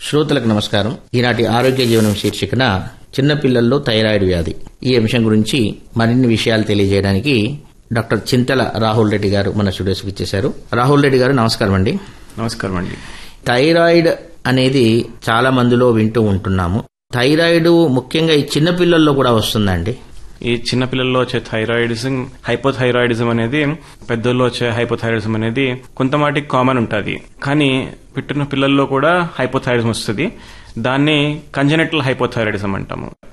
శ్రోతలకు నమస్కారం ఈనాటి ఆరోగ్య జీవనం శీర్షికన చిన్నపిల్లల్లో థైరాయిడ్ వ్యాధి ఈ అంశం గురించి మరిన్ని విషయాలు తెలియజేయడానికి డాక్టర్ చింతల రాహుల్ రెడ్డి గారు మన స్టూడియోస్కి ఇచ్చేశారు రాహుల్ రెడ్డి గారు నమస్కారం అండి నమస్కారం అండి థైరాయిడ్ అనేది చాలా మందిలో వింటూ ఉంటున్నాము థైరాయిడ్ ముఖ్యంగా ఈ చిన్నపిల్లల్లో కూడా వస్తుందండి ఈ చిన్న పిల్లల్లో వచ్చే థైరాయిడిజం హైపోథైరాయిడిజం అనేది పెద్దల్లో వచ్చే హైపోథైరాయిడిజం అనేది కొంత మాటికి కామన్ ఉంటుంది కానీ పుట్టిన పిల్లల్లో కూడా హైపోథైరాయిడిజం వస్తుంది దాన్ని కంజనెటల్ హైపోథైరాయిడిజం అంటాము